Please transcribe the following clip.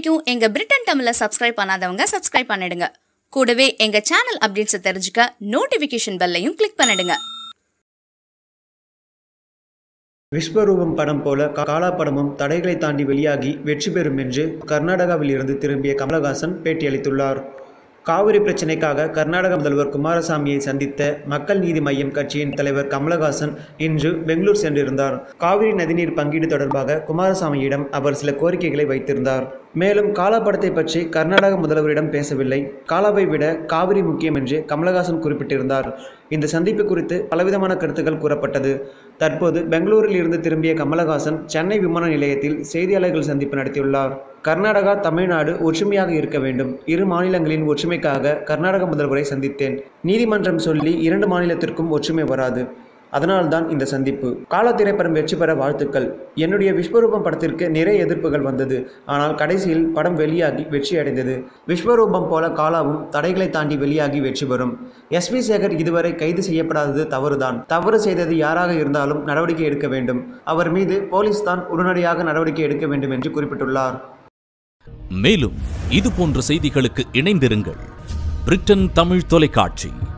வரைக்கும் எங்க பிரிட்டன் தமிழை சப்ஸ்கிரைப் பண்ணாதவங்க சப்ஸ்கிரைப் பண்ணிடுங்க கூடவே எங்க சேனல் அப்டேட்ஸை தெரிஞ்சுக்க நோட்டிபிகேஷன் பெல்லையும் கிளிக் பண்ணிடுங்க விஸ்வரூபம் படம் போல கா- காலா படமும் தடைகளை தாண்டி வெளியாகி வெற்றி பெறும் என்று கர்நாடகாவில் இருந்து திரும்பிய கமலஹாசன் பேட்டியளித்துள்ளார் காவிரி பிரச்சினைக்காக கர்நாடக முதல்வர் குமாரசாமியை சந்தித்த மக்கள் நீதி மய்யம் கட்சியின் தலைவர் கமலஹாசன் இன்று பெங்களூர் சென்றிருந்தார் காவிரி நதிநீர் பங்கீடு தொடர்பாக குமாரசாமியிடம் அவர் சில கோரிக்கைகளை வைத்திருந்தார் மேலும் காலா படத்தை பற்றி கர்நாடக முதல்வரிடம் பேசவில்லை காலாவை விட காவிரி முக்கியம் என்று கமலஹாசன் குறிப்பிட்டிருந்தார் இந்த சந்திப்பு குறித்து பலவிதமான கருத்துக்கள் கூறப்பட்டது தற்போது பெங்களூரில் இருந்து திரும்பிய கமலஹாசன் சென்னை விமான நிலையத்தில் செய்தியாளர்கள் சந்திப்பு நடத்தியுள்ளார் கர்நாடகா தமிழ்நாடு ஒற்றுமையாக இருக்க வேண்டும் இரு மாநிலங்களின் ஒற்றுமைக்காக கர்நாடக முதல்வரை சந்தித்தேன் நீதிமன்றம் சொல்லி இரண்டு மாநிலத்திற்கும் ஒற்றுமை வராது அதனால்தான் இந்த சந்திப்பு காலா திரைப்படம் வெற்றி பெற வாழ்த்துக்கள் என்னுடைய விஸ்வரூபம் படத்திற்கு நிறைய எதிர்ப்புகள் வந்தது ஆனால் கடைசியில் படம் வெளியாகி வெற்றி அடைந்தது விஸ்வரூபம் போல காலாவும் தடைகளை தாண்டி வெளியாகி வெற்றி பெறும் எஸ் வி சேகர் இதுவரை கைது செய்யப்படாதது தவறுதான் தவறு செய்தது யாராக இருந்தாலும் நடவடிக்கை எடுக்க வேண்டும் அவர் மீது போலீஸ் தான் உடனடியாக நடவடிக்கை எடுக்க வேண்டும் என்று குறிப்பிட்டுள்ளார் மேலும் இது போன்ற செய்திகளுக்கு இணைந்திருங்கள் பிரிட்டன் தமிழ் தொலைக்காட்சி